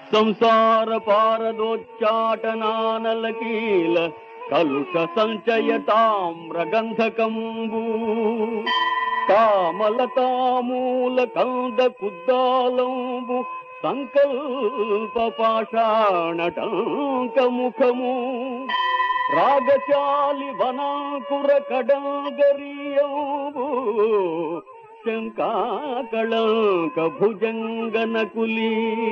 సంసార పారదోచ్చాటనానలకీల కలుష సంచయతామ్రగంధకంబు తామలతామూల కంద కుద్దాలంబు సంకల్ప పాషాణటంకముఖము రాగచాలి వనాకుర కడంగరియంబు శంకాకళంక భుజంగనకులి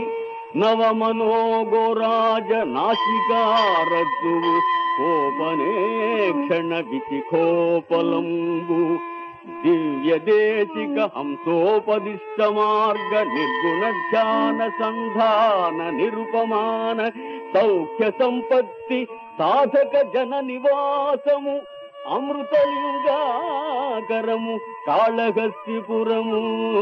నవమనోగోరాజ నాసికారద్దు కోపనేక్షణ విచిఖోపలంబు దివ్య దేశిక హంసోపదిష్ట మార్గ నిర్గుణ ధ్యాన సంధాన నిరుపమాన సౌఖ్య సంపత్తి సాధక జన నివాసము అమృతలింగాకరము కాళహస్తిపురము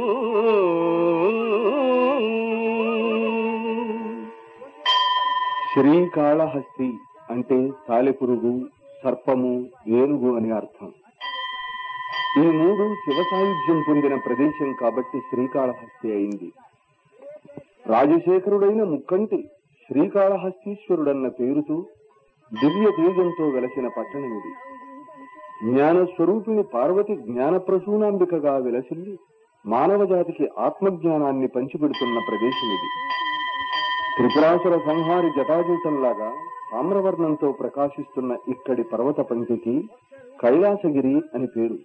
శ్రీకాళహస్తి అంటే సాలెపురుగు సర్పము ఏనుగు అని అర్థం ఈ మూడు శివ సాయుధ్యం పొందిన ప్రదేశం కాబట్టి శ్రీకాళహస్తి అయింది రాజశేఖరుడైన ముక్కంటి శ్రీకాళహస్తీశ్వరుడన్న పేరుతో దివ్య తేజంతో వెలసిన పట్టణం ఇది జ్ఞానస్వరూపిణి పార్వతి జ్ఞాన ప్రసూనాంబికగా వెలసిల్లి మానవ జాతికి ఆత్మజ్ఞానాన్ని పంచిపెడుతున్న ప్రదేశం ఇది త్రిపురాసుర సంహారి జటాజూటంలాగా తామ్రవర్ణంతో ప్రకాశిస్తున్న ఇక్కడి పర్వత పంక్తికి కైలాసగిరి అని పేరు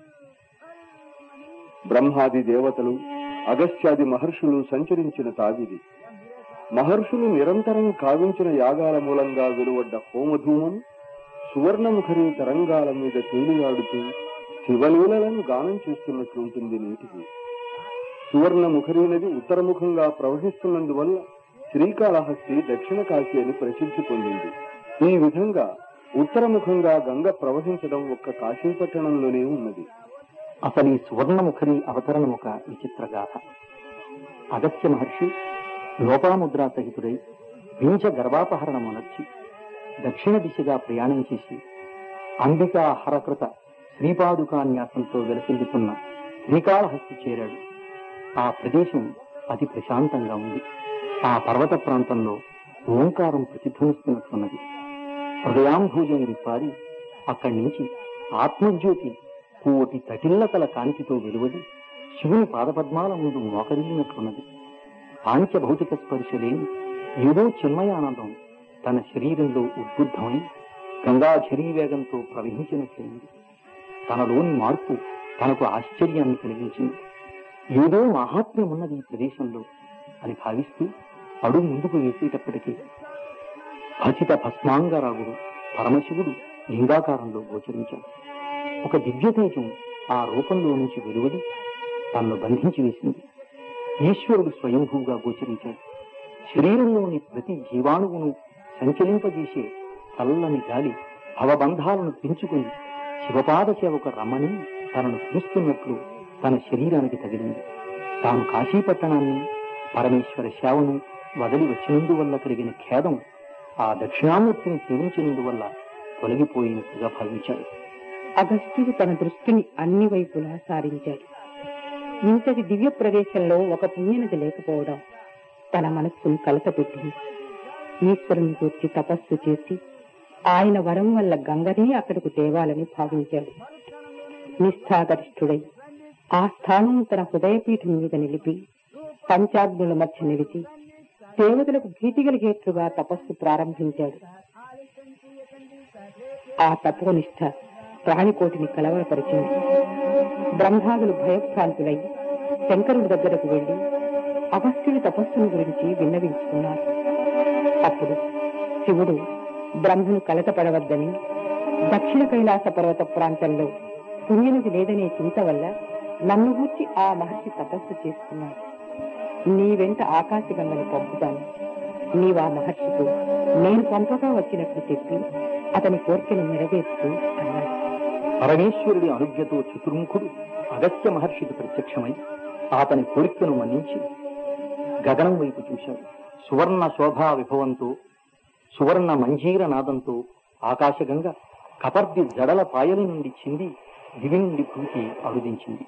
బ్రహ్మాది దేవతలు అగస్త్యాది మహర్షులు సంచరించిన తావిది మహర్షులు నిరంతరం కావించిన యాగాల మూలంగా వెలువడ్డ హోమధూమం సువర్ణముఖరి తరంగాల మీద తేలియాడుతూ శివలీలలను గానం చేస్తున్నట్లుంటుంది నీటికి సువర్ణముఖరి నది ఉత్తరముఖంగా ప్రవహిస్తున్నందువల్ల శ్రీకాళహస్తి దక్షిణ కాశీ అని ప్రసిద్ధి పొందింది ఈ విధంగా ఉత్తరముఖంగా గంగ ప్రవహించడం ఒక్క కాశీ పట్టణంలోనే ఉన్నది అసలు ఈ సువర్ణముఖరి అవతరణం ఒక విచిత్ర గాథ అగస్త్య మహర్షి లోపాముద్రా సహితుడై వించ గర్భాపహరణమునర్చి దక్షిణ దిశగా ప్రయాణం చేసి అంబికా హరకృత శ్రీపాదుకాన్యాసంతో వెలసిల్లుతున్న శ్రీకాళహస్తి చేరాడు ఆ ప్రదేశం అతి ప్రశాంతంగా ఉంది ఆ పర్వత ప్రాంతంలో ఓంకారం ప్రతిధ్వనిస్తున్నట్లున్నది హృదయాంభూజం విప్పారి అక్కడి నుంచి ఆత్మజ్యోతి కోటి తటిల్లతల కాంతితో వెలువడి శివుని పాదపద్మాల ముందు మోకరిల్లినట్లున్నది పాంచభౌతిక స్పర్శ లేని ఏదో చిన్మయానందం తన శరీరంలో ఉద్బుద్ధమై గంగాఝరీ వేగంతో ప్రవహించినట్లయింది తనలోని మార్పు తనకు ఆశ్చర్యాన్ని కలిగించింది ఏదో మహాత్మ్యం ఉన్నది ఈ ప్రదేశంలో అని భావిస్తూ అడుగు ముందుకు వేసేటప్పటికీ భసిత భస్మాంగరాగుడు పరమశివుడు లింగాకారంలో గోచరించాడు ఒక దివ్య తేజం ఆ రూపంలో నుంచి వెలువడి తనను బంధించి వేసింది ఈశ్వరుడు స్వయంభూగా గోచరించాడు శరీరంలోని ప్రతి జీవాణువును సంచలింపజేసే చల్లని గాలి భవబంధాలను పెంచుకుని శివపాద సేవకు రమ్మని తనను పిలుస్తున్నట్లు తన శరీరానికి తగిలింది తాను కాశీపట్టణాన్ని పరమేశ్వర సేవను వదిలి వచ్చినందువల్ల కలిగిన ఖేదం ఆ దక్షిణామూర్తిని సేవించినందువల్ల తొలగిపోయినట్టుగా భావించాడు అగస్త్యుడు తన దృష్టిని అన్ని వైపులా సారించాడు ఇంతటి దివ్య ప్రదేశంలో ఒక పుణ్యనది లేకపోవడం తన మనస్సును కలతపెట్టింది ఈశ్వరుని గురించి తపస్సు చేసి ఆయన వరం వల్ల గంగనే అక్కడకు తేవాలని భావించాడు నిష్ఠాగరిష్ఠుడై ఆ స్థానం తన హృదయపీఠం మీద నిలిపి పంచాగ్నుల మధ్య నిలిచి దేవతలకు భీతి కలిగేట్లుగా తపస్సు ప్రారంభించాడు ఆ తపోనిష్ట ప్రాణికోటిని కలవరపరిచింది బ్రహ్మాదులు భయభ్రాంతులై శంకరుడి దగ్గరకు వెళ్లి అగస్త్యుడి తపస్సును గురించి విన్నవించుకున్నారు అప్పుడు శివుడు బ్రహ్మను కలతపడవద్దని దక్షిణ కైలాస పర్వత ప్రాంతంలో పుణ్యనది లేదనే చింత వల్ల నన్ను గూర్చి ఆ మహర్షి తపస్సు చేస్తున్నాడు నీ వెంట ఆకాశగంగను పంపుతాను నీవు ఆ మహర్షితో నేను పంపగా వచ్చినట్లు చెప్పి అతని కోరికను నెరవేర్చు అన్నాడు పరమేశ్వరుడి అనుజ్ఞతో చతుర్ముఖుడు అగస్త్య మహర్షికి ప్రత్యక్షమై అతని కోరికను మన్నించి గగనం వైపు చూశాడు సువర్ణ శోభా విభవంతో సువర్ణ మంజీర నాదంతో ఆకాశగంగ కపర్ది జడల పాయల నుండి చింది దివి నుండి భూమికి అరుదించింది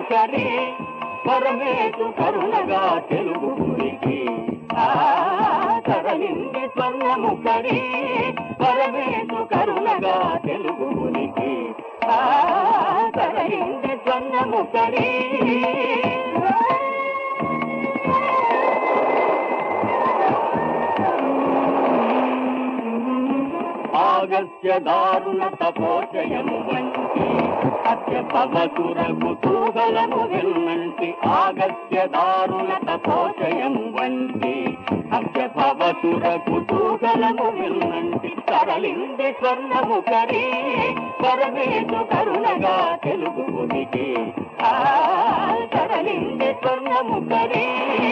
స్వర్ణముఖరి పరమేశు కరుణగా తెలుగునికి ఆ, తరలింది స్వర్ణముఖరి పరమేశు కరుణగా తెలుగునికి ఆ, తరలింది స్వర్ణముఖరి ఆగస్య దారుణ తపోచయము వంటి అత్య పవసుర కుతూహలము విన్నంటి ఆగస్య దారుణ తపోచయము వంటి అత్య పవసుర కుతూహలము విన్నంటి తరలింది స్వర్ణము కరి పరమేశు కరుణగా తెలుగు ఉనికి ఆ తరలింది స్వర్ణము కరి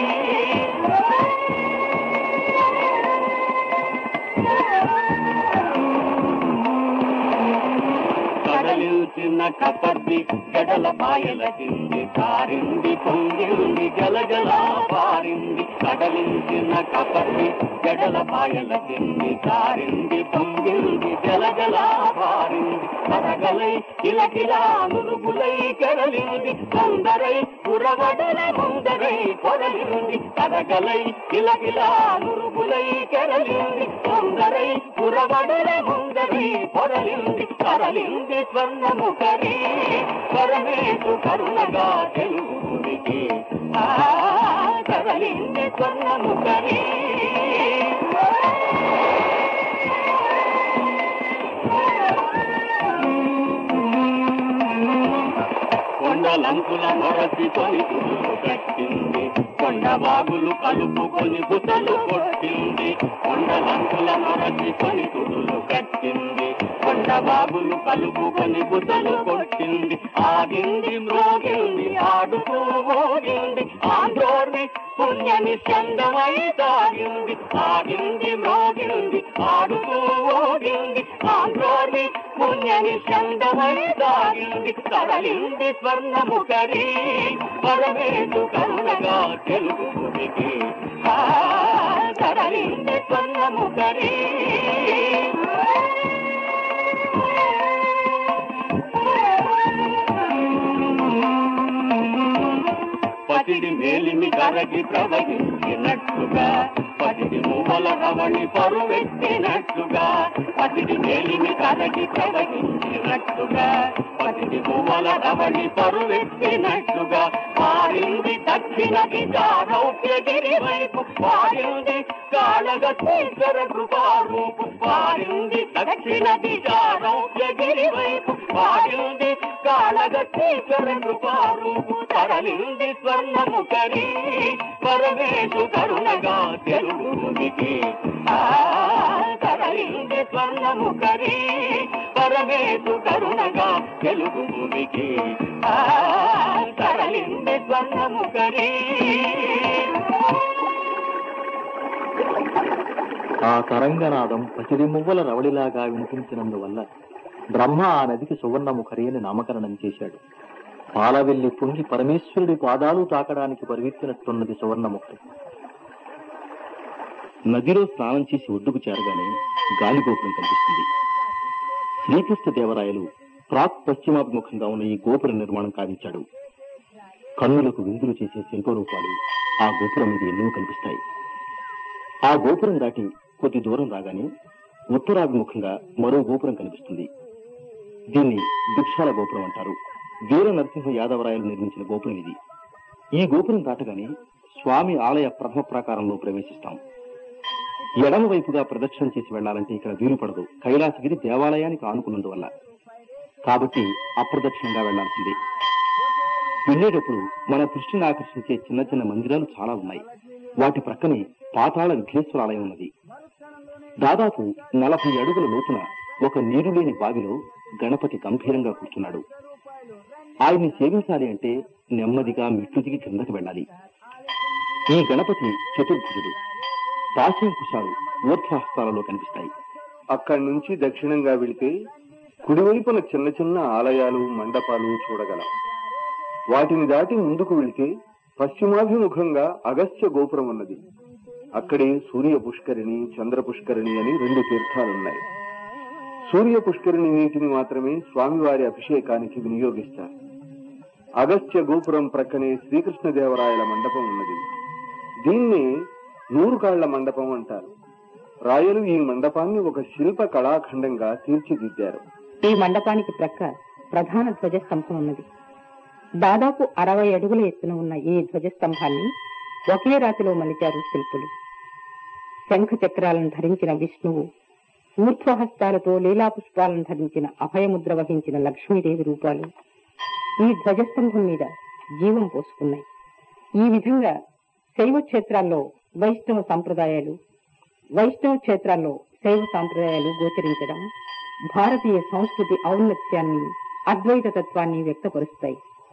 కదలిల్చిన కపర్ది గడల పాయల తింది కారింది పొంగింది గలగల పారింది కదలించిన కపర్ది గడల పాయల తింది కారింది పొంగింది గలగల పారింది కరగలై కిలకిలా నురుగులై కరలింది కొందరై పురవడల ముందరై పొరలింది కరగలై కిలకిలా నురుగులై కరలింది కొందరై పురవడల ముందరై పొరలింది కరలింది స్వర్ణముఖరి పరమేశు కరుణగా తెలుగునికి ఆ కరలింది స్వర్ణముఖరి కొండలంకుల మొరసి కొని గుడులు కట్టింది కొండ బాగులు కలుపుకొని బుసలు కొట్టింది కొండలంకుల మొరసి కొని గుడులు కట్టింది కొండ బాగులు కలుపుకొని బుసలు కొట్టింది ఆగింది మ్రోగింది ఆడుతూ మోగింది ఆంధ్రోర్ని పుణ్యని చందమై సాగింది ఆగింది మ్రోగింది ఆడుతూ మోగింది ఆంధ్రోర్ని పుణ్యని చందమై సాగింది కదలింది స్వర్ణముఖరి పరమేశు కరుణగా తెలుగునికి ఆ కదలింది స్వర్ణముఖరి పసిడి మేలిమి కరగి ప్రవహించినట్లుగా పసిడి మువ్వల రవణి పరువెత్తినట్లుగా పసిడి మేలిమి కరగి ప్రవహించినట్లుగా పసిడి మువ్వల రవణి పరువెత్తినట్లుగా పారింది దక్షిణ దిశారౌప్యగిరి వైపు పారింది కాళగీశ్వర కృపారూపు పారింది దక్షిణ దిశారౌప్యగిరి వైపు పారింది కాళగీశ్వర కృపారూపు తరలింది స్వర్ణముఖరి పరమేశు కరుణగా తెలుగునికి ఆ తరలింది స్వర్ణముఖరి పరమేశు కరుణగా తెలుగునికి ఆ తరలింది స్వర్ణముఖరి ఆ తరంగనాదం పసిడి మువ్వల రవళిలాగా వినిపించినందువల్ల బ్రహ్మ ఆ నదికి సువర్ణముఖరి అని నామకరణం చేశాడు పాలవెల్లి పొంగి పరమేశ్వరుడి పాదాలు తాకడానికి పరిగెత్తినట్టున్నది సువర్ణముఖరి నదిలో స్నానం చేసి ఒడ్డుకు చేరగానే గాలిగోపురం కనిపిస్తుంది శ్రీకృష్ణ దేవరాయలు ప్రాక్ పశ్చిమాభిముఖంగా ఉన్న ఈ గోపుర నిర్మాణం కావించాడు కన్నులకు విందులు చేసే శిల్పరూపాలు ఆ గోపురం మీద ఎన్నో కనిపిస్తాయి ఆ గోపురం దాటి కొద్ది దూరం రాగానే ఉత్తరాభిముఖంగా మరో గోపురం కనిపిస్తుంది దీన్ని భిక్షాల గోపురం అంటారు వీర నరసింహ యాదవరాయలు నిర్మించిన గోపురం ఇది ఈ గోపురం దాటగానే స్వామి ఆలయ ప్రథమ ప్రాకారంలో ప్రవేశిస్తాం ఎడమ వైపుగా ప్రదక్షిణ చేసి వెళ్లాలంటే ఇక్కడ వీలు పడదు కైలాసగిరి దేవాలయానికి ఆనుకున్నందువల్ల కాబట్టి అప్రదక్షిణంగా వెళ్లాల్సిందే వెళ్ళేటప్పుడు మన దృష్టిని ఆకర్షించే చిన్న చిన్న మందిరాలు చాలా ఉన్నాయి వాటి ప్రక్కనే పాతాళ విఘ్నేశ్వర ఆలయం ఉన్నది దాదాపు నలభై అడుగుల లోతున ఒక నీరు లేని బావిలో గణపతి గంభీరంగా కూర్చున్నాడు ఆయన్ని సేవించాలి అంటే నెమ్మదిగా మెట్లు దిగి కిందకి వెళ్ళాలి ఈ గణపతి చతుర్భుజుడు పాశ్యంకుశాలు ఊర్ధ్వహస్తాలలో కనిపిస్తాయి అక్కడి నుంచి దక్షిణంగా వెళితే కుడివైపున చిన్న చిన్న ఆలయాలు మండపాలు చూడగలం వాటిని దాటి ముందుకు వెళితే పశ్చిమాభిముఖంగా అగస్త్య గోపురం ఉన్నది అక్కడే సూర్య పుష్కరిణి చంద్ర పుష్కరిణి అని రెండు తీర్థాలున్నాయి సూర్య పుష్కరిణి నీటిని మాత్రమే స్వామివారి అభిషేకానికి వినియోగిస్తారు అగస్త్య గోపురం ప్రక్కనే శ్రీకృష్ణదేవరాయల మండపం ఉన్నది దీన్ని నూరు కాళ్ల మండపం అంటారు రాయలు ఈ మండపాన్ని ఒక శిల్ప కళాఖండంగా తీర్చిదిద్దారు ఈ మండపానికి ప్రక్క ప్రధాన ధ్వజస్తంభం ఉన్నది దాదాపు అరవై అడుగుల ఎత్తున ఉన్న ఈ ధ్వజస్తంభాన్ని ఒకే రాతిలో మలిచారు శిల్పులు శంఖ చక్రాలను ధరించిన విష్ణువు ఊర్ధ్వహస్తాలతో లీలా పుష్పాలను ధరించిన అభయముద్ర వహించిన లక్ష్మీదేవి రూపాలు ఈ ధ్వజస్తంభం మీద జీవం పోసుకున్నాయి ఈ విధంగా శైవ క్షేత్రాల్లో వైష్ణవ సంప్రదాయాలు వైష్ణవ క్షేత్రాల్లో శైవ సాంప్రదాయాలు గోచరించడం భారతీయ సంస్కృతి ఔన్నత్యాన్ని అద్వైత తత్వాన్ని వ్యక్తపరుస్తాయి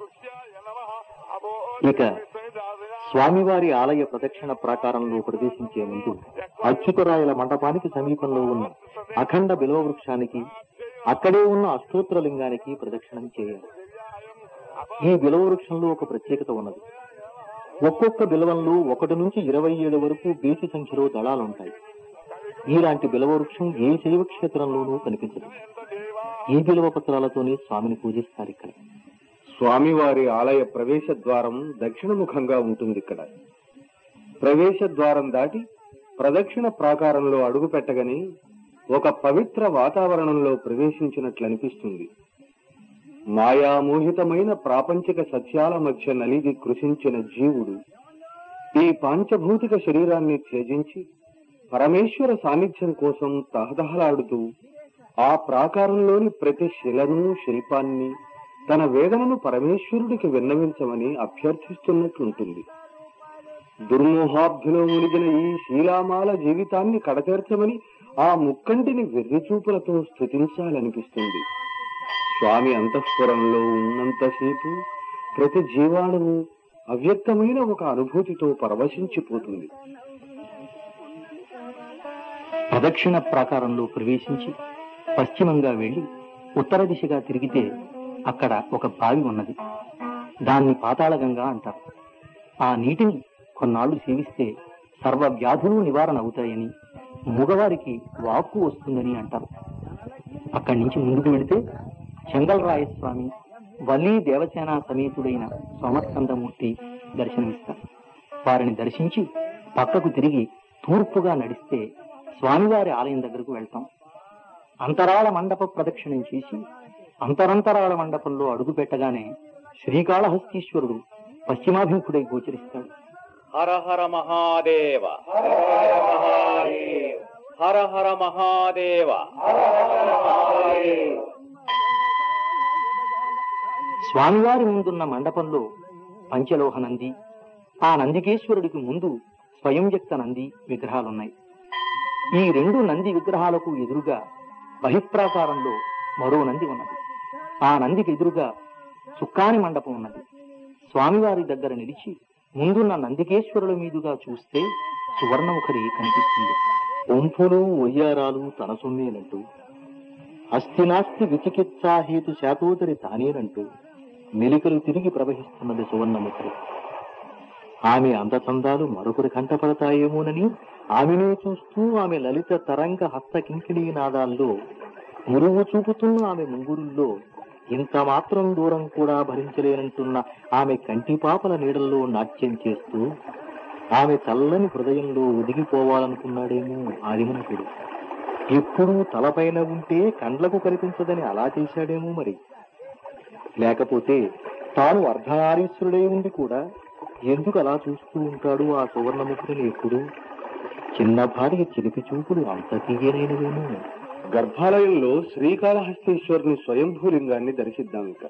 ఇక స్వామివారి ఆలయ ప్రదక్షిణ ప్రాకారంలో ప్రవేశించే ముందు అచ్యుతరాయల మండపానికి సమీపంలో ఉన్న అఖండ బిలవ వృక్షానికి అక్కడే ఉన్న అష్టోత్తర లింగానికి ప్రదక్షిణం చేయాలి ఈ బిలవ వృక్షంలో ఒక ప్రత్యేకత ఉన్నది ఒక్కొక్క బిలవంలో ఒకటి నుంచి ఇరవై ఏడు వరకు బేసి సంఖ్యలో దళాలుంటాయి ఇలాంటి బిలవ వృక్షం ఏ శైవ క్షేత్రంలోనూ కనిపించదు ఈ బిలవ పత్రాలతోనే స్వామిని పూజిస్తారు ఇక్కడ స్వామివారి ఆలయ ప్రవేశ ద్వారం దక్షిణముఖంగా ఉంటుంది ఇక్కడ ప్రవేశ ద్వారం దాటి ప్రదక్షిణ ప్రాకారంలో అడుగు పెట్టగానే ఒక పవిత్ర వాతావరణంలో ప్రవేశించినట్లు అనిపిస్తుంది మాయామోహితమైన ప్రాపంచిక సత్యాల మధ్య నలిగి కృషించిన జీవుడు ఈ పాంచభౌతిక శరీరాన్ని త్యజించి పరమేశ్వర సాన్నిధ్యం కోసం తహదహలాడుతూ ఆ ప్రాకారంలోని ప్రతి శిలను శిల్పాన్ని తన వేదనను పరమేశ్వరుడికి విన్నవించమని అభ్యర్థిస్తున్నట్లుంటుంది దుర్మోహాబ్ధిలో మునిగిన ఈ శీలామాల జీవితాన్ని కడతేర్చమని ఆ ముక్కంటిని వెర్రిచూపులతో స్థుతించాలనిపిస్తుంది స్వామి అంతఃపురంలో ఉన్నంతసేపు ప్రతి జీవాణువు అవ్యక్తమైన ఒక అనుభూతితో పరవశించిపోతుంది ప్రదక్షిణ ప్రాకారంలో ప్రవేశించి పశ్చిమంగా వెళ్లి ఉత్తర దిశగా తిరిగితే అక్కడ ఒక బావి ఉన్నది దాన్ని పాతాళగంగా అంటారు ఆ నీటిని కొన్నాళ్లు సేవిస్తే సర్వ వ్యాధులు నివారణ అవుతాయని మగవారికి వాక్కు వస్తుందని అంటారు అక్కడి నుంచి ముందుకు వెళితే చెంగల్రాయస్వామి వల్లి దేవసేన సమేతుడైన సోమస్కందమూర్తి దర్శనమిస్తారు వారిని దర్శించి పక్కకు తిరిగి తూర్పుగా నడిస్తే స్వామివారి ఆలయం దగ్గరకు వెళ్తాం అంతరాళ మండప ప్రదక్షిణం చేసి అంతరంతరాళ మండపంలో అడుగు పెట్టగానే శ్రీకాళహస్తీశ్వరుడు పశ్చిమాభిముఖుడై గోచరిస్తాడు హర హర మహాదేవ హర హర మహాదేవ స్వామివారి ముందున్న మండపంలో పంచలోహ నంది ఆ నందికేశ్వరుడికి ముందు స్వయం వ్యక్త నంది విగ్రహాలున్నాయి ఈ రెండు నంది విగ్రహాలకు ఎదురుగా బహిప్రాకారంలో మరో నంది ఉన్నది ఆ నందికి ఎదురుగా చుక్కాని మండపం ఉన్నది స్వామివారి దగ్గర నిలిచి ముందున్న నందికేశ్వరుల మీదుగా చూస్తే సువర్ణముఖరి కనిపిస్తుంది ఒంపులు ఒయ్యారాలు తన సొమ్మేనంటూ అస్థినాస్తి విచికిత్సాహేతు శాతోదరి తానేనంటూ మెలికలు తిరిగి ప్రవహిస్తున్నది సువర్ణముఖరి ఆమె అందచందాలు మరొకరి కంటపడతాయేమోనని ఆమెనే చూస్తూ ఆమె లలిత తరంగ హస్త కింకిణీ నాదాల్లో మురువు చూపుతున్న ఆమె ముంగురుల్లో ఇంత మాత్రం దూరం కూడా భరించలేనంటున్న ఆమె కంటిపాపల నీడల్లో నాట్యం చేస్తూ ఆమె చల్లని హృదయంలో ఒదిగిపోవాలనుకున్నాడేమో ఆదిమనకుడు ఎప్పుడూ తలపైన ఉంటే కండ్లకు కనిపించదని అలా చేశాడేమో మరి లేకపోతే తాను అర్ధనారీశ్వరుడై ఉండి కూడా ఎందుకు అలా చూస్తూ ఉంటాడు ఆ సువర్ణముఖుడిని ఎప్పుడు చిన్న భార్య చిలిపి చూపులు అంత తీయనైనవేమో గర్భాలయంలో శ్రీకాళహస్తీశ్వరుని స్వయంభూలింగాన్ని దర్శిద్దాం ఇక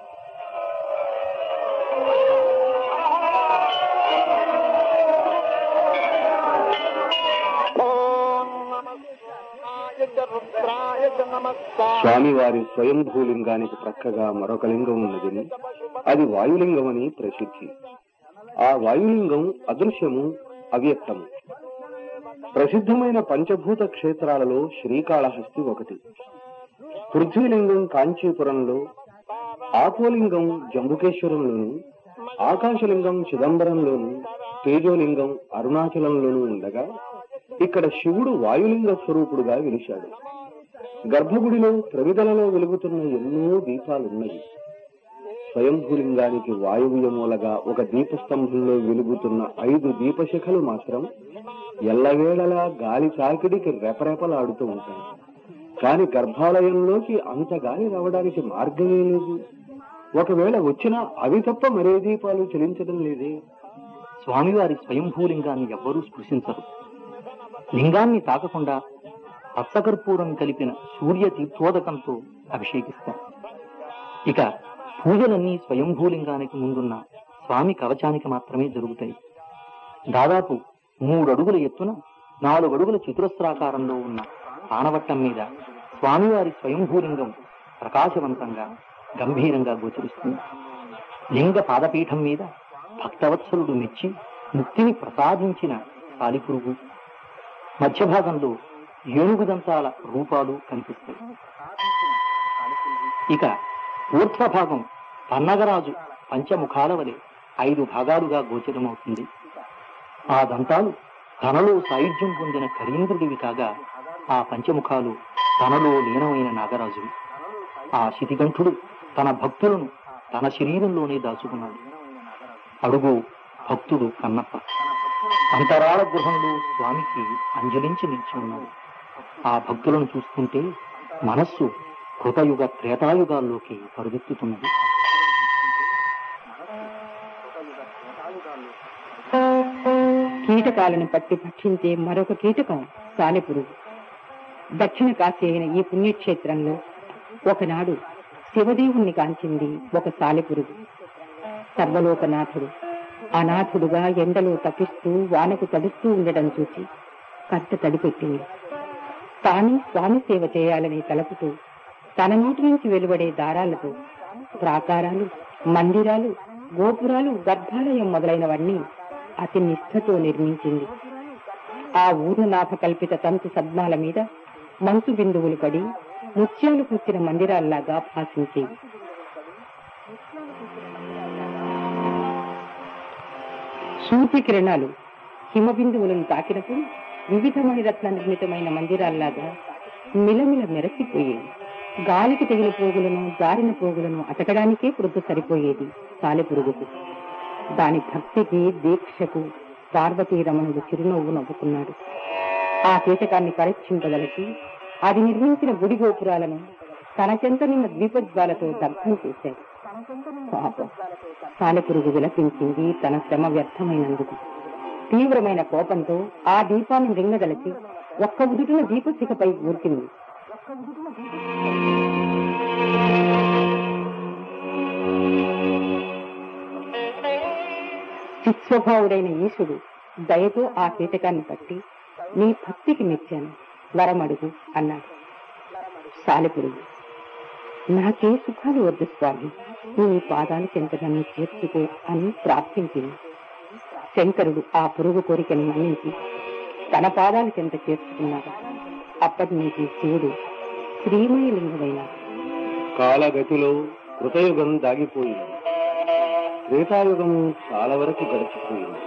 స్వామివారి స్వయంభూలింగానికి ప్రక్కగా మరొక లింగం ఉన్నదని అది వాయులింగమని ప్రసిద్ధి ఆ వాయులింగం అదృశ్యము అవ్యక్తము ప్రసిద్ధమైన పంచభూత క్షేత్రాలలో శ్రీకాళహస్తి ఒకటి పృథ్వీలింగం కాంచీపురంలో ఆపోలింగం జంబుకేశ్వరంలోను ఆకాశలింగం చిదంబరంలోను తేజోలింగం అరుణాచలంలోనూ ఉండగా ఇక్కడ శివుడు వాయులింగ స్వరూపుడుగా వెలిశాడు గర్భగుడిలో ప్రమిదలలో వెలుగుతున్న ఎన్నో దీపాలున్నాయి స్వయంభూలింగానికి వాయువ్యమూలగా ఒక దీపస్తంభంలో వెలుగుతున్న ఐదు దీపశిఖలు మాత్రం ఎల్లవేళలా గాలి తాకిడికి రెపరెపలాడుతూ ఉంటాయి కాని గర్భాలయంలోకి అంత గాలి రావడానికి మార్గమే లేదు ఒకవేళ వచ్చినా అవి తప్ప మరే దీపాలు చెలించడం లేదే స్వామివారి స్వయంభూలింగాన్ని ఎవ్వరూ స్పృశించరు లింగాన్ని తాకకుండా పచ్చకర్పూరం కలిపిన సూర్య తీర్థోదకంతో అభిషేకిస్తారు ఇక పూజలన్నీ స్వయంభూలింగానికి ముందున్న స్వామి కవచానికి మాత్రమే జరుగుతాయి దాదాపు మూడు అడుగుల ఎత్తున నాలుగు అడుగుల చతురస్రాకారంలో ఉన్న ఆనవట్టం మీద స్వామివారి స్వయంభూలింగం ప్రకాశవంతంగా గంభీరంగా గోచరిస్తుంది లింగ పాదపీఠం మీద భక్తవత్సలుడు మెచ్చి ముక్తిని ప్రసాదించిన సాలిపురుగు మధ్య భాగంలో ఏనుగుదంతాల రూపాలు కనిపిస్తాయి ఇక ఊర్ధ్వ భాగం పన్నగరాజు పంచముఖాల వలె ఐదు భాగాలుగా గోచరమవుతుంది ఆ దంతాలు తనలో సాయుధ్యం పొందిన కరీంద్రుడివి కాగా ఆ పంచముఖాలు తనలో లీనమైన నాగరాజువి ఆ శితికంఠుడు తన భక్తులను తన శరీరంలోనే దాచుకున్నాడు అడుగు భక్తుడు కన్నప్ప అంతరాళ గృహంలో స్వామికి అంజలించి నిలిచి ఉన్నాడు ఆ భక్తులను చూస్తుంటే మనస్సు కృతయుగ త్రేతాయుగాల్లోకి పరుగెత్తుతున్నది కీటకాలను పట్టి భక్షించే మరొక కీటకం సాలెపురుగు దక్షిణ కాశీ అయిన ఈ పుణ్యక్షేత్రంలో ఒకనాడు శివదేవుణ్ణి కాంచింది ఒక సాలెపురుగు సర్వలోకనాథుడు అనాథుడుగా ఎండలో తప్పిస్తూ వానకు తడుస్తూ ఉండటం చూసి కట్ట తడిపెట్టింది తాను స్వామి సేవ చేయాలని తలపుతూ తన నోటి నుంచి వెలువడే దారాలతో ప్రాకారాలు మందిరాలు గోపురాలు గర్భాలయం మొదలైనవన్నీ అతి నిష్ఠతో నిర్మించింది ఆ ఊరునాథ కల్పిత తంతు సద్మాల మీద మంచు బిందువులు పడి ముత్యాలు కూర్చిన మందిరాల్లాగా భాషించేవి సూర్య కిరణాలు హిమబిందువులను తాకినప్పుడు వివిధమైన రత్న నిర్మితమైన మందిరాల్లాగా మిలమిల మెరసిపోయేవి గాలికి తెగిన పోగులను జారిన పోగులను అతకడానికే ప్రొద్దు సరిపోయేది సాలెపురుగుకు దాని భక్తికి దీక్షకు పార్వతీ రమణుడు చిరునవ్వు నవ్వుకున్నాడు ఆ కీటకాన్ని పరీక్షింపదలిచి అది నిర్మించిన గుడి గోపురాలను తన చెంత నిన్న ద్వీపజ్వాలతో దగ్ధం చేశాడు పాపం సాలెపురుగు విలపించింది తన శ్రమ వ్యర్థమైనందుకు తీవ్రమైన కోపంతో ఆ దీపాన్ని రింగదలిచి ఒక్క ఉదుటిన దీపశిఖపై ఊర్చింది చిత్స్వభావుడైన ఈశుడు దయతో ఆ కీటకాన్ని పట్టి నీ భక్తికి మెచ్చాను వరమడుగు అన్నాడు సాలెపురుగు నాకే సుఖాలు వద్దు స్వామి నీ పాదాల చెంత నన్ను చేర్చుకో అని ప్రార్థించింది శంకరుడు ఆ పురుగు కోరికను మన్నించి తన పాదాల చెంత చేర్చుకున్నాడు అప్పటి నుంచి శివుడు శ్రీమయలింగమైనాడు కాలగతిలో కృతయుగం దాగిపోయింది త్రేతాయుగం చాలా వరకు గడిచిపోయింది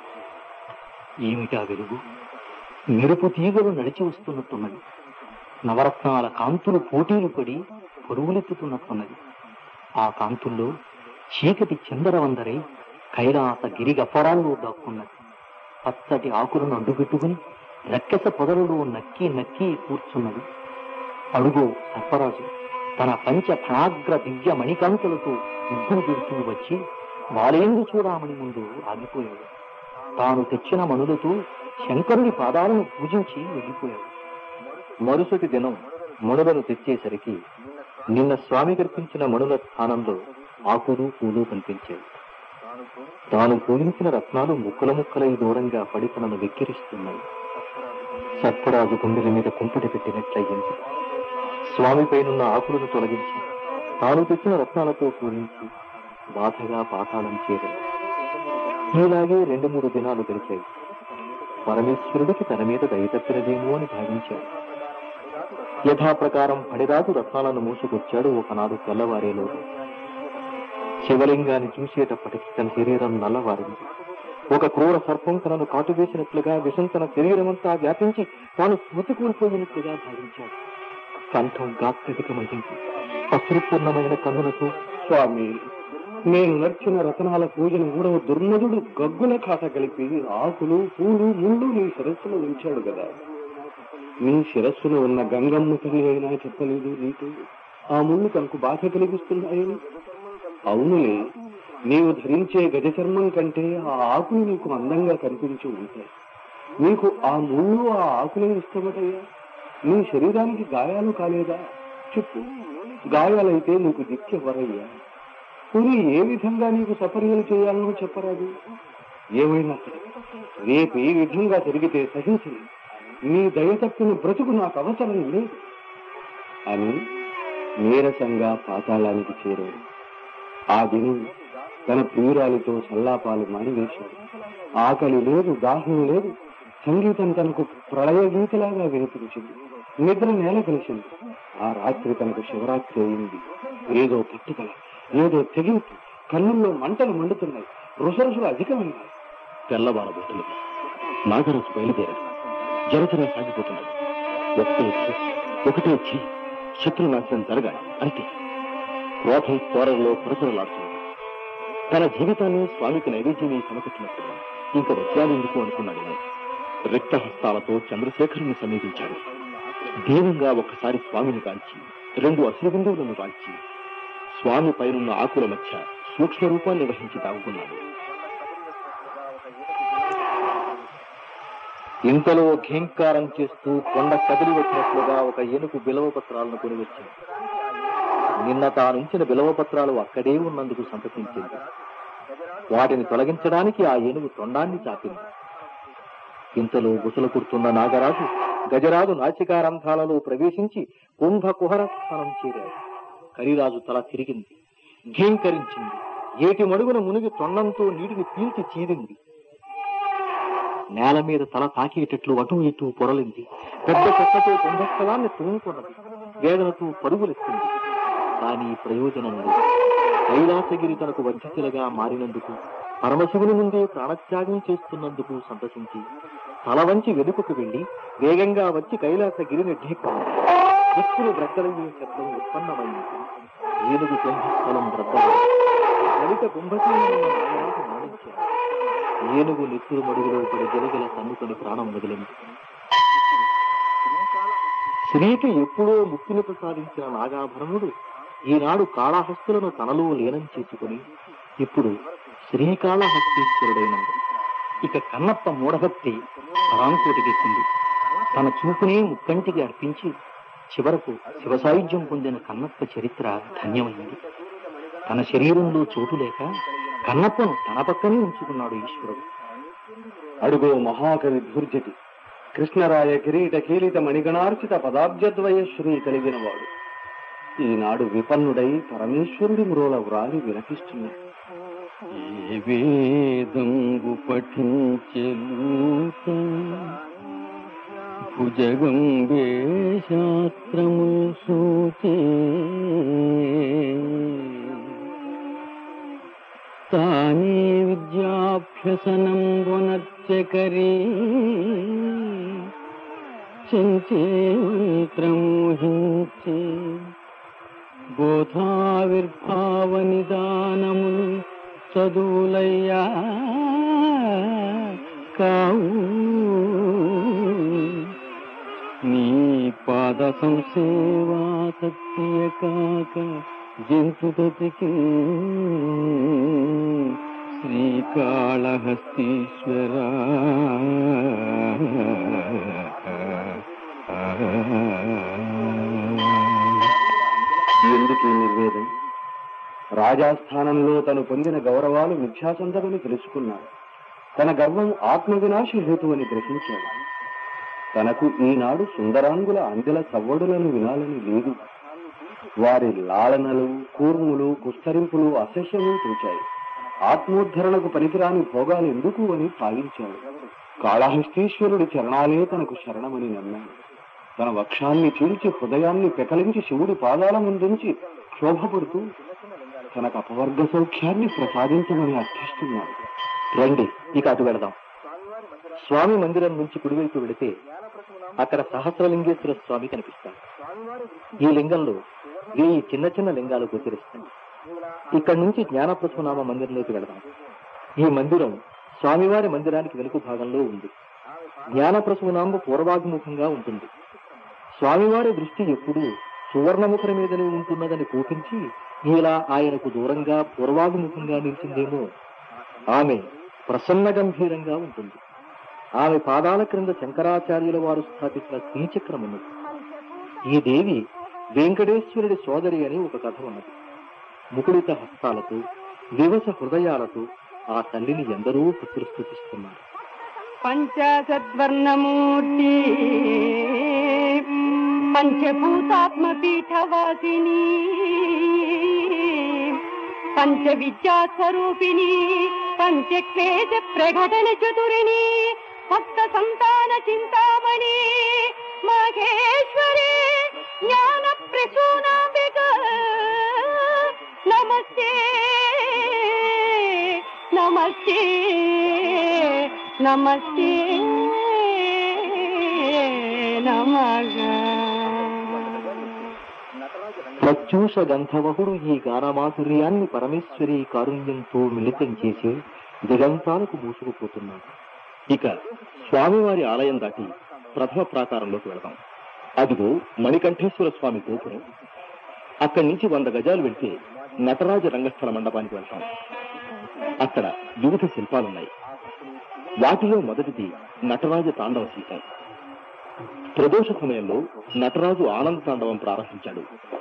ఏమిటా వెలుగు మెరుపు తీగలు నడిచి వస్తున్నట్టున్నది నవరత్నాల కాంతులు పోటీలు పడి పరుగులెత్తుతున్నట్టున్నది ఆ కాంతుల్లో చీకటి చందరవందరై కైలాస గిరిగఫరాల్లో దాక్కున్నది పచ్చటి ఆకులను అడ్డుపెట్టుకుని రక్కస పొదలలో నక్కి నక్కి కూర్చున్నది అడుగో సర్పరాజు తన పంచ ఫణాగ్ర దివ్య మణికాంతులతో ముగ్గురు పెడుతూ వచ్చి వాలేందు చూడామని ముందు ఆగిపోయాడు తాను తెచ్చిన మణులతో శంకరుని పాదాలను పూజించి వెళ్ళిపోయాడు మరుసటి దినం మణులను తెచ్చేసరికి నిన్న స్వామి కల్పించిన మణుల స్థానంలో ఆకులు పూలు కనిపించాయి తాను పూజించిన రత్నాలు ముక్కల ముక్కలై దూరంగా పడి తనను వెక్కిరిస్తున్నాయి సర్పరాజు గుండెల మీద కుంపటి పెట్టినట్లయింది స్వామిపైనున్న ఆకులను తొలగించి తాను తెచ్చిన రత్నాలతో పూజించి బాధగా పాతాళం చేరాడు ఇలాగే రెండు మూడు దినాలు గడిచాయి పరమేశ్వరుడికి తన మీద దయ తప్పినదేమో అని భావించాడు యథాప్రకారం పడిరాజు రత్నాలను మూసుకొచ్చాడు ఒకనాడు తెల్లవారేలోపు శివలింగాన్ని చూసేటప్పటికి తన శరీరం నల్లవారింది ఒక క్రూర సర్పం తనను కాటు వేసినట్లుగా విషం తన శరీరమంతా వ్యాపించి తాను స్మృతి కోల్పోయినట్లుగా భావించాడు కంఠం గాత్రికమైంది అశ్రుపూర్ణమైన కన్నులతో స్వామి నేను నర్చిన రతనాల పూజను మూడవ దుర్మధుడు గగ్గుల కాట కలిపి ఆకులు పూలు ముళ్ళు నీ శిరస్సులో ఉంచాడు కదా నీ శిరస్సులో ఉన్న గంగమ్మ తల్లి అయినా చెప్పలేదు నీకు ఆ ముళ్ళు తనకు బాధ కలిగిస్తున్నాయని అవునులే నీవు ధరించే గజ చర్మం కంటే ఆ ఆకులు నీకు అందంగా కనిపించి ఉంటాయి నీకు ఆ ముళ్ళు ఆ ఆకులే ఇష్టమటయ్యా నీ శరీరానికి గాయాలు కాలేదా చెప్పు గాయాలైతే నీకు దిక్కెవరయ్యా పోనీ ఏ విధంగా నీకు సపర్యలు చేయాలనో చెప్పరాదు ఏమైనా సరే రేపు ఏ విధంగా జరిగితే సహించని నీ దయ తప్పిన బ్రతుకు నాకు అవసరం లేదు అని నీరసంగా పాతాళానికి చేరాడు ఆ దినం తన ప్రియురాలితో సల్లాపాలు మానివేశాడు ఆకలి లేదు దాహం లేదు సంగీతం తనకు ప్రళయ గీతలాగా వినిపించింది నిద్ర నేల కలిసింది ఆ రాత్రి తనకు శివరాత్రి అయింది ఏదో పట్టుదల ఏదో తెగింపు కన్నుల్లో మంటలు మండుతున్నాయి రుసరుసులు అధికమైనాయి తెల్లవారబోతున్నది నాగరాజు బయలుదేరాడు జరచర సాగిపోతున్నాడు ఒకటే వచ్చి ఒకటే వచ్చి శత్రునాశనం జరగాలి అంతే క్రోధం త్వరలో పురసరలాడుతున్నాడు తన జీవితాన్ని స్వామికి నైవేద్యమే సమకట్టినప్పుడు ఇంక వజ్రాలు ఎందుకు అనుకున్నాడు ఆయన. రిక్త హస్తాలతో చంద్రశేఖరుని సమీపించాడు దీనంగా ఒక్కసారి స్వామిని కాల్చి రెండు అసురు బిందువులను కాల్చి స్వామి పైనున్న ఆకుల మధ్య సూక్ష్మ రూపాన్ని వహించి దాగుకున్నాడు ఇంతలో ఘీంకారం చేస్తూ కొండ కదిలి వచ్చినట్లుగా ఒక ఏనుగు బిలవ పత్రాలను కొని వచ్చింది నిన్న తానుంచిన బిలవ పత్రాలు అక్కడే ఉన్నందుకు సంతసించింది వాటిని తొలగించడానికి ఆ ఏనుగు తొండాన్ని చాపింది ఇంతలో గుసలు కుడుతున్న నాగరాజు గజరాజు నాసికారంధ్రాలలో ప్రవేశించి కుంభ కుహర స్థానం చేరాడు కరిరాజు తల తిరిగింది ఘీంకరించింది ఏటి మడుగున మునిగి తొండంతో నీటిని పీల్చి చీరింది నేల మీద తల తాకేటట్లు అటు ఇటు పొరలింది పెద్ద చెక్కతో కుంభస్థలాన్ని తుమ్ముకున్నది వేదనతో పరుగులెత్తింది కానీ ప్రయోజనం లేదు కైలాసగిరి తనకు వంచితులుగా మారినందుకు పరమశివుని ముందే ప్రాణత్యాగం చేస్తున్నందుకు సంతసించి తల వంచి వెనుకకు వెళ్లి వేగంగా వచ్చి కైలాసగిరిని ఢీకొంది దిక్కులు బ్రద్దలయ్యే శబ్దం ఉత్పన్నమైంది ఏనుగు కుంభస్థలం బ్రద్దమైంది లలిత కుంభశీలను నాగరాజు మరణించాడు ఏనుగు నెత్తురు మడుగులో పడి గిలగిల తన్నుకొని ప్రాణం వదిలింది శ్రీకి ఎప్పుడో ముక్తిని ప్రసాదించిన నాగాభరణుడు ఈనాడు కాళహస్తులను తనలో లీనం చేసుకుని ఇప్పుడు శ్రీకాళహస్తీశ్వరుడైనాడు ఇక కన్నప్ప మూఢభక్తి పరాంకోటికెక్కింది తన చూపునే ముక్కంటికి అర్పించి చివరకు శివసాయుధ్యం పొందిన కన్నప్ప చరిత్ర ధన్యమైంది తన శరీరంలో చోటు లేక కన్నప్పను తన పక్కనే ఉంచుకున్నాడు ఈశ్వరుడు అడుగో మహాకవి ధూర్జటి కృష్ణరాయ కిరీట కీలిత మణిగణార్చిత పదాబ్జద్వయ శ్రీ కలిగినవాడు ఈనాడు విపన్నుడై పరమేశ్వరుడి మ్రోల వ్రాలి విలపిస్తున్నాడు ఏ వేదంగు పఠించెలూత భుజగంబే శాస్త్రము సూచే తానే విద్యాభ్యసనం గుణర్చకరీ చెంచే మంత్రమోహించే బోధావిర్భావ నిదానములు చదువులయ్యా కావు నీ పాద సంసేవా సత్య కాక జంతుదతికి శ్రీకాళహస్తీశ్వరా ఎందుకు ఈ నిర్వేదం రాజాస్థానంలో తను పొందిన గౌరవాలు మిథ్యాసందమని తెలుసుకున్నాడు తన గర్వం ఆత్మ వినాశ హేతువని గ్రహించాడు తనకు ఈనాడు సుందరాంగుల అందెల సవ్వడులను వినాలని లేదు వారి లాలనలు కూర్ములు కుస్తరింపులు అసహ్యము తోచాయి ఆత్మోద్ధరణకు పనికిరాని భోగాలు ఎందుకు అని భావించాడు కాళహస్తీశ్వరుడి చరణాలే తనకు శరణమని నమ్మాడు తన వక్షాన్ని చీల్చి హృదయాన్ని పెకలించి శివుడి పాదాల ముందుంచి క్షోభపడుతూ తనకు అపవర్గ సౌఖ్యాన్ని ప్రసాదించమని అర్థిస్తున్నాడు రండి ఇక అటు వెళదాం స్వామి మందిరం నుంచి కుడివైపు వెళితే అక్కడ సహస్రలింగేశ్వర స్వామి కనిపిస్తాడు ఈ లింగంలో వెయ్యి చిన్న చిన్న లింగాలు గోచరిస్తాయి ఇక్కడి నుంచి జ్ఞానప్రసవనామ మందిరంలోకి వెళదాం ఈ మందిరం స్వామివారి మందిరానికి వెనుక భాగంలో ఉంది జ్ఞానప్రసవనామ పూర్వాభిముఖంగా ఉంటుంది స్వామివారి దృష్టి ఎప్పుడూ సువర్ణముఖర మీదనే ఉంటున్నదని కోపించి ఇలా ఆయనకు దూరంగా పూర్వాభిముఖంగా నిలిచిందేమో ఆమె ప్రసన్న గంభీరంగా ఉంటుంది ఆమె పాదాల క్రింద శంకరాచార్యుల వారు స్థాపించిన శ్రీచక్రం ఉన్నది ఈ దేవి వెంకటేశ్వరుడి సోదరి అని ఒక కథ ఉన్నది ముకుడిత హస్తాలతో వివస హృదయాలతో ఆ తల్లిని ఎందరో భక్తులు స్థుతిస్తున్నారు పంచాశద్వర్ణమూర్తి పంచభూతాత్మ పీఠవాసిని పంచ విద్యా స్వరూపిణి పంచక్లేశ ప్రకటన చతురిని భక్త సంతాన చింతామణి మహేశ్వరి జ్ఞాన ప్రసూనాంబిక నమస్తే నమస్తే నమస్తే నమః ప్రత్యూష గంధవహుడు ఈ గానమాధుర్యాన్ని పరమేశ్వరి కారుణ్యంతో మిళితం చేసి దిగంతాలకు మూసుకుపోతున్నాడు ఇక స్వామివారి ఆలయం దాటి ప్రథమ ప్రాకారంలోకి వెళదాం అదిగో మణికంఠేశ్వర స్వామి గోపురం అక్కడి నుంచి వంద గజాలు వెళ్తే నటరాజ రంగస్థల మండపానికి వెళ్తాం అక్కడ వివిధ శిల్పాలున్నాయి వాటిలో మొదటిది నటరాజ తాండవ శిల్పం ప్రదోష సమయంలో నటరాజు ఆనంద తాండవం ప్రారంభించాడు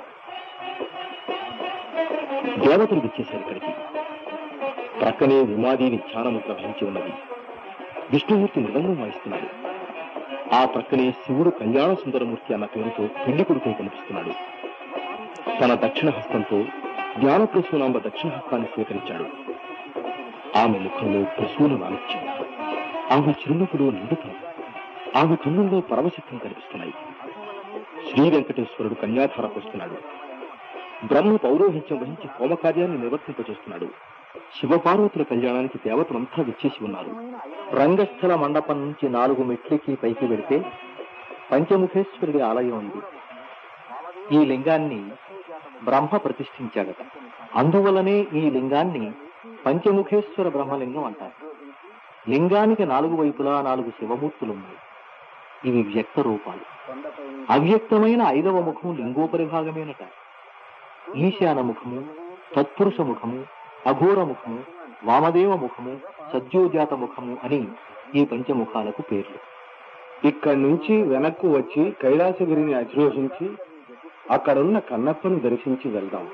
దేవతలు విచ్చేశారు ఇక్కడికి ప్రక్కనే ఉమాదేవి ధ్యానముద్ర వహించి ఉన్నది విష్ణుమూర్తి మృదంగం వాయిస్తున్నాడు ఆ ప్రక్కనే శివుడు కళ్యాణ సుందరమూర్తి అన్న పేరుతో పెళ్లి కొడుకై కనిపిస్తున్నాడు తన దక్షిణ హస్తంతో జ్ఞాన ప్రసూనాంబ దక్షిణ హస్తాన్ని స్వీకరించాడు ఆమె ముఖంలో ప్రసూన నాలుక్యం ఆమె చిరునవ్వులో నిండుతాం ఆమె కన్నుల్లో పరమశక్తం కనిపిస్తున్నాయి శ్రీ వెంకటేశ్వరుడు కన్యాధారకు వస్తున్నాడు బ్రహ్మ పౌరోహిత్యం వహించి హోమకార్యాన్ని నిర్వర్తింపజేస్తున్నాడు శివపార్వతుల కళ్యాణానికి దేవతలంతా విచ్చేసి ఉన్నారు రంగస్థల మండపం నుంచి నాలుగు మెట్లకి పైకి వెళితే పంచముఖేశ్వరుడి ఆలయం ఉంది ఈ లింగాన్ని బ్రహ్మ ప్రతిష్ఠించాడట అందువలనే ఈ లింగాన్ని పంచముఖేశ్వర బ్రహ్మలింగం అంటారు లింగానికి నాలుగు వైపులా నాలుగు శివమూర్తులు ఉన్నాయి ఇవి వ్యక్త రూపాలు అవ్యక్తమైన ఐదవ ముఖం లింగోపరి భాగమేనట ఈశాన ముఖము తత్పురుష ముఖము అఘోర ముఖము వామదేవ ముఖము సజ్జోజాత ముఖము అని ఈ పంచముఖాలకు పేర్లు ఇక్కడి నుంచి వెనక్కు వచ్చి కైలాసగిరిని అధిరోహించి అక్కడున్న కన్నప్పను దర్శించి వెళ్దాం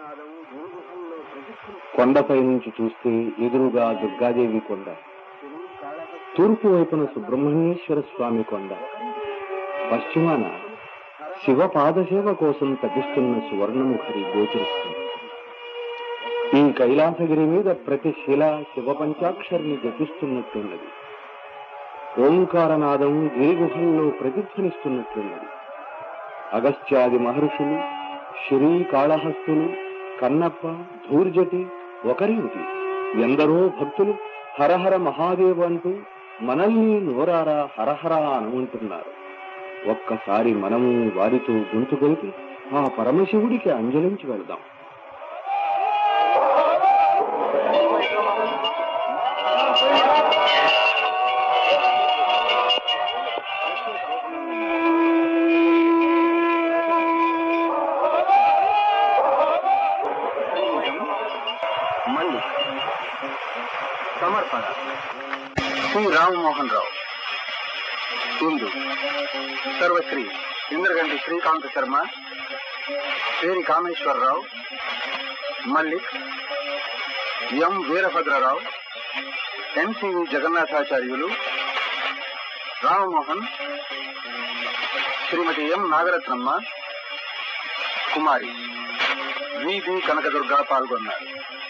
కొండపై నుంచి చూస్తే ఎదురుగా దుర్గాదేవి కొండ తూర్పు వైపున సుబ్రహ్మణ్యేశ్వర స్వామి కొండ పశ్చిమాన శివ పాదసేవ కోసం తపిస్తున్న సువర్ణముఖరి గోచరిస్తుంది ఈ కైలాసగిరి మీద ప్రతి శిల శివ పంచాక్షరిని జపిస్తున్నట్లున్నది ఓంకారనాదం గిరిగుహల్లో ప్రతిధ్వనిస్తున్నట్లున్నది అగస్త్యాది మహర్షులు శ్రీ కాళహస్తులు కన్నప్ప ధూర్జటి ఒకరేమిటి ఎందరో భక్తులు హరహర మహాదేవ్ అంటూ మనల్ని నోరారా హరహర అనుకుంటున్నారు ఒక్కసారి మనము వారితో గొంతు కలిపి ఆ పరమశివుడికి అంజలించి వెళదాం మళ్ళీ సమర్పణ శ్రీ రామమోహన్ రావు ఇందు సర్వశ్రీ Indraganti Srikanth Sarma Peri Kameswara Rao Mallik M Veerabhadra Rao NCV Jagannathacharyulu Rama Mohan Srimati M Nagaratnamma Kumari VB Kanakadurga పాల్గొన్నారు